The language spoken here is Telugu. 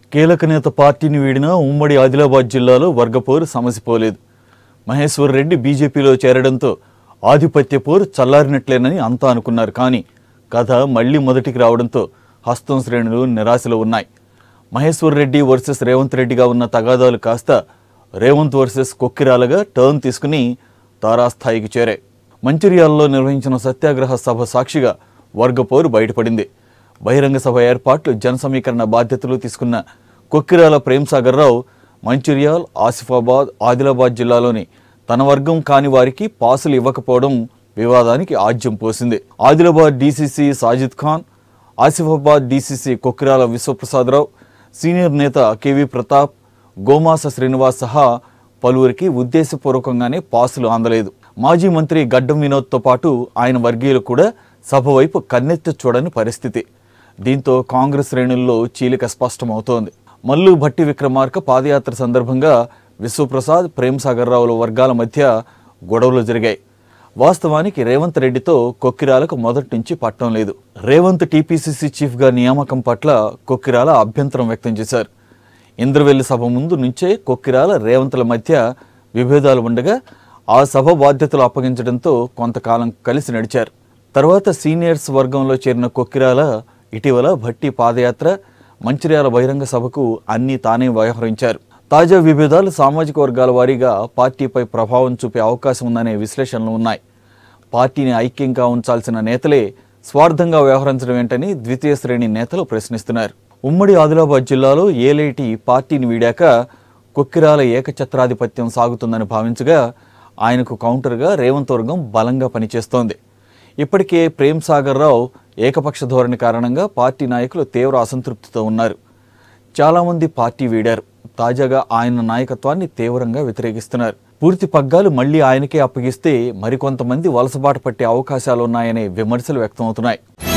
కీలక నేత పార్టీని వీడిన ఉమ్మడి ఆదిలాబాద్ జిల్లాలో వర్గపోరు సమసిపోలేదు మహేశ్వర్ రెడ్డి బీజేపీలో చేరడంతో ఆధిపత్య పోరు చల్లారినట్లేనని అంతా అనుకున్నారు కానీ కథ మళ్లీ మొదటికి రావడంతో హస్తం శ్రేణులు నిరాశలో ఉన్నాయి మహేశ్వర్ రెడ్డి వర్సెస్ రేవంత్ రెడ్డిగా ఉన్న తగాదాలు కాస్త రేవంత్ వర్సెస్ కొక్కిరాలుగా టర్న్ తీసుకుని తారాస్థాయికి చేరాయి మంచిర్యాలలో నిర్వహించిన సత్యాగ్రహ సభ సాక్షిగా వర్గపోరు బయటపడింది బహిరంగ సభ ఏర్పాట్లు జన సమీకరణ బాధ్యతలు తీసుకున్న కొక్కిరాల ప్రేమ్సాగర్ రావు మంచిర్యాల్ ఆసిఫాబాద్ ఆదిలాబాద్ జిల్లాలోని తన వర్గం కాని వారికి పాసులు ఇవ్వకపోవడం వివాదానికి ఆజ్యం పోసింది Adilabad DCC Sajid Khan Asifabad DCC Kokkirala Vishwaprasadarao senior నేత కేవీ ప్రతాప్ గోమాస శ్రీనివాస్ సహా పలువురికి ఉద్దేశపూర్వకంగానే పాసులు అందలేదు మాజీ మంత్రి గడ్డం వినోద్తో పాటు ఆయన వర్గీయులు కూడా సభ వైపు కన్నెత్తి చూడని పరిస్థితి దీంతో కాంగ్రెస్ శ్రేణుల్లో చీలిక స్పష్టమవుతోంది మల్లు భట్టి విక్రమార్క పాదయాత్ర సందర్భంగా విశ్వప్రసాద్ ప్రేమ్సాగర్ రావుల వర్గాల మధ్య గొడవలు జరిగాయి వాస్తవానికి రేవంత్ రెడ్డితో కొక్కిరాలకు మొదటి నుంచి పట్టం లేదు రేవంత్ టీపీసీసీ చీఫ్గా నియామకం పట్ల కొక్కిరాల అభ్యంతరం వ్యక్తం చేశారు ఇంద్రవెల్లి సభ ముందు నుంచే కొక్కిరాల రేవంత్ల మధ్య విభేదాలు ఉండగా ఆ సభ బాధ్యతలు అప్పగించడంతో కొంతకాలం కలిసి నడిచారు తర్వాత సీనియర్స్ వర్గంలో చేరిన కొక్కిరాల ఇటీవల భట్టి పాదయాత్ర మంచిర్యాల బహిరంగ సభకు అన్నీ తానే వ్యవహరించారు తాజా విభేదాలు సామాజిక వర్గాల వారీగా పార్టీపై ప్రభావం చూపే అవకాశం ఉందనే విశ్లేషణలు ఉన్నాయి పార్టీని ఐక్యంగా ఉంచాల్సిన నేతలే స్వార్థంగా వ్యవహరించడం ఏంటని ద్వితీయ శ్రేణి నేతలు ప్రశ్నిస్తున్నారు ఉమ్మడి ఆదిలాబాద్ జిల్లాలో ఏలేటి పార్టీని వీడాక కొక్కిరాల ఏకఛత్రాధిపత్యం సాగుతుందని భావించగా ఆయనకు కౌంటర్గా రేవంత్ వర్గం బలంగా పనిచేస్తోంది ఇప్పటికే ప్రేమ్ సాగర్ రావు ఏకపక్ష ధోరణి కారణంగా పార్టీ నాయకులు తీవ్ర అసంతృప్తితో ఉన్నారు చాలామంది పార్టీ వీడారు తాజాగా ఆయన నాయకత్వాన్ని తీవ్రంగా వ్యతిరేకిస్తున్నారు పూర్తి పగ్గాలు మళ్లీ ఆయనకే అప్పగిస్తే మరికొంతమంది వలసబాట పట్టే అవకాశాలున్నాయనే విమర్శలు వ్యక్తమవుతున్నాయి